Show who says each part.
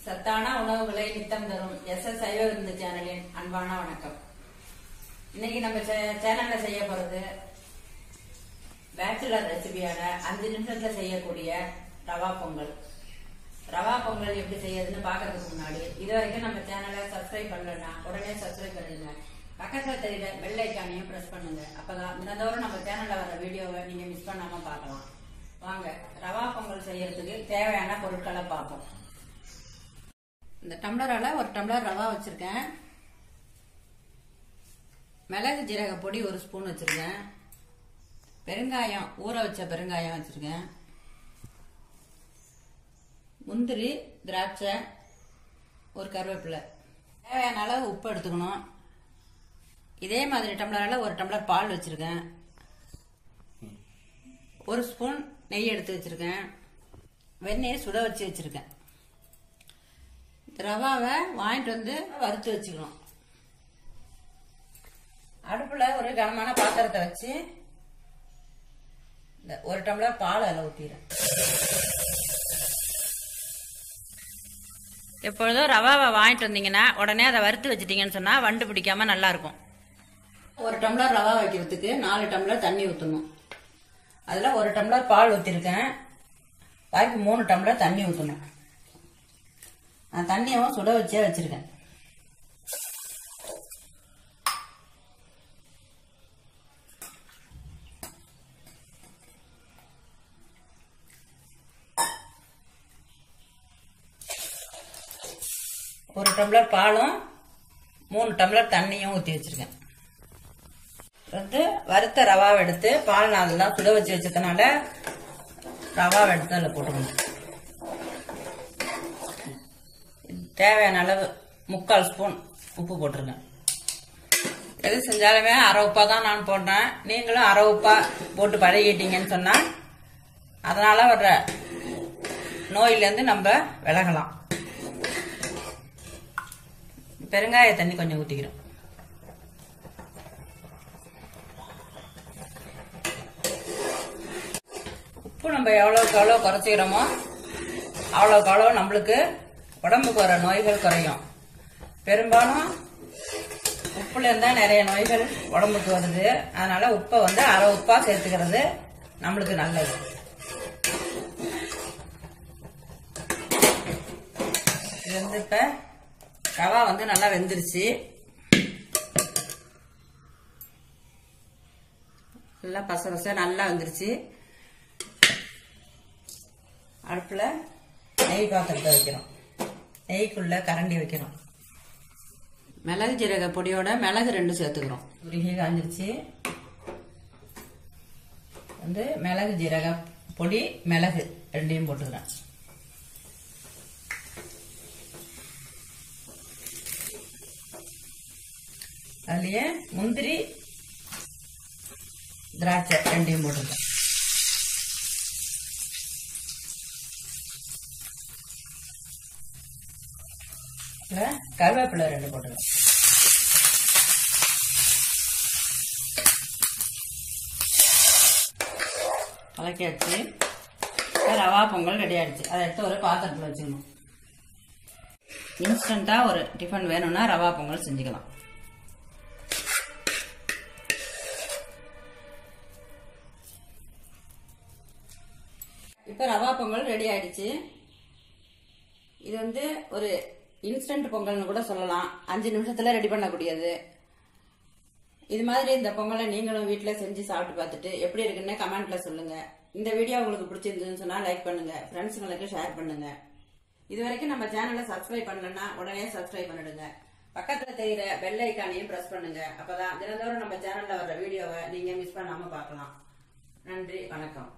Speaker 1: சத்தான உணவுகளை நித்தம் தரும் எஸ் எஸ் சைவ விருந்து சேனலின் அன்பான வணக்கம் இன்னைக்கு நம்ம சே- சேனல்ல செய்ய போறது பேச்சுலர் ரெசிபியான அஞ்சு நிமிஷத்துல செய்யக்கூடிய ரவா பொங்கல் ரவா பொங்கல் எப்படி செய்யறதுன்னு பாக்குறதுக்கு முன்னாடி இது வரைக்கும் நம்ம சேனலை சப்ஸ்கிரைப் பண்ணலன்னா உடனே சப்ஸ்கிரைப் பண்ணிடுங்க பக்கத்துல தெரியல பெல் ஐக்கானையும் பிரஸ் பண்ணுங்க அப்பதான் தினந்தோறும் நம்ம சேனல்ல வர வீடியோவை நீங்க மிஸ் பண்ணாம பார்க்கலாம் வாங்க ரவா பொங்கல் செய்யறதுக்கு தேவையான பொருட்களை பார்ப்போம் இந்த டம்ளரால ஒரு டம்ளர் ரவா வச்சிருக்கேன் மிளகு ஜீரக பொடி ஒரு ஸ்பூன் வச்சிருக்கேன் பெருங்காயம் ஊற வச்ச பெருங்காயம் வச்சிருக்கேன் முந்திரி திராட்சை ஒரு கருவேப்பிலை தேவையான அளவு உப்பு எடுத்துக்கணும் இதே மாதிரி டம்ளரால ஒரு டம்ளர் பால் வச்சிருக்கேன் ஒரு ஸ்பூன் நெய் எடுத்து வச்சிருக்கேன் வெண்ணெயை சுட வச்சு வச்சிருக்கேன் இந்த ரவாவை வாங்கிட்டு வந்து வறுத்து வச்சுக்கணும் அடுப்புல ஒரு கனமான பாத்திரத்தை வச்சு இந்த ஒரு டம்ளர் பால் அதில் ஊற்றிடுறேன் எப்பொழுதும் ரவாவை வாங்கிட்டு வந்தீங்கன்னா உடனே அதை வறுத்து வச்சிட்டீங்கன்னு சொன்னா வண்டு பிடிக்காம நல்லா இருக்கும் ஒரு டம்ளர் ரவா வைக்கிறதுக்கு நாலு டம்ளர் தண்ணி ஊற்றணும் அதில் ஒரு டம்ளர் பால் ஊற்றிருக்கேன் பாக்கி மூணு டம்ளர் தண்ணி ஊற்றணும் நான் தண்ணியவும் சுட வச்சே வச்சிருக்கேன் ஒரு டம்ளர் பாலும் மூணு டம்ளர் தண்ணியும் ஊற்றி வச்சிருக்கேன் வந்து வறுத்த ரவாவை எடுத்து பால் நாளெல்லாம் சுட வச்சு வச்சதுனால ரவாவை எடுத்து அதில் போட்டுக்கணும் தேவையான அளவு முக்கால் ஸ்பூன் உப்பு போட்டிருக்கேன் எது செஞ்சாலுமே அரை உப்பா தான் நான் போடுறேன் நீங்களும் அரை உப்பா போட்டு பழகிட்டீங்கன்னு சொன்னா அதனால வர்ற நோயிலேருந்து நம்ம விலகலாம் பெருங்காய தண்ணி கொஞ்சம் ஊற்றிக்கிறோம் உப்பு நம்ம எவ்வளோக்கு எவ்வளோ குறைச்சிக்கிறோமோ அவ்வளோக்கு அவ்வளோ நம்மளுக்கு உடம்புக்கு வர நோய்கள் குறையும் பெரும்பாலும் உப்புல இருந்தா நிறைய நோய்கள் உடம்புக்கு வருது அதனால உப்பை வந்து அரை உப்பா சேர்த்துக்கிறது நம்மளுக்கு நல்லது இது வந்து இப்ப ரவா வந்து நல்லா வெந்துருச்சு நல்லா பச பச நல்லா வெந்துருச்சு அடுப்புல நெய் பாத்திரத்தை வைக்கிறோம் நெய்க்குள்ள கரண்டி வைக்கிறோம் மிளகு ஜீரக பொடியோட மிளகு ரெண்டு சேர்த்துக்கிறோம் உருகி காஞ்சிருச்சு வந்து மிளகு ஜீரக பொடி மிளகு ரெண்டையும் போட்டுக்கிறேன் அதுலயே முந்திரி திராட்சை ரெண்டையும் போட்டுக்கிறேன் இப்ப கருவேப்பிலை ரெண்டு போட்டுக்கலாம் கலக்கியாச்சு இப்ப ரவா பொங்கல் ரெடி ஆயிடுச்சு அதை எடுத்து ஒரு பாத்திரத்தில் வச்சுக்கணும் இன்ஸ்டண்டா ஒரு டிஃபன் வேணும்னா ரவா பொங்கல் செஞ்சுக்கலாம் இப்ப ரவா பொங்கல் ரெடி ஆயிடுச்சு இது வந்து ஒரு இன்ஸ்டன்ட் பொங்கல்னு கூட சொல்லலாம் அஞ்சு நிமிஷத்துல ரெடி பண்ணக்கூடியது இது மாதிரி இந்த பொங்கலை நீங்களும் வீட்ல செஞ்சு சாப்பிட்டு பார்த்துட்டு எப்படி இருக்குன்னு கமெண்ட்ல சொல்லுங்க இந்த வீடியோ உங்களுக்கு பிடிச்சிருந்துன்னு சொன்னா லைக் பண்ணுங்க ஃப்ரெண்ட்ஸுங்களுக்கு ஷேர் பண்ணுங்க இது வரைக்கும் நம்ம சேனலை சப்ஸ்கிரைப் பண்ணலன்னா உடனே சப்ஸ்கிரைப் பண்ணிடுங்க பக்கத்துல தெரியுற பெல் ஐக்கானையும் பிரஸ் பண்ணுங்க அப்பதான் தினந்தோறும் நம்ம சேனல்ல வர்ற வீடியோவை நீங்க மிஸ் பண்ணாம பார்க்கலாம் நன்றி வணக்கம்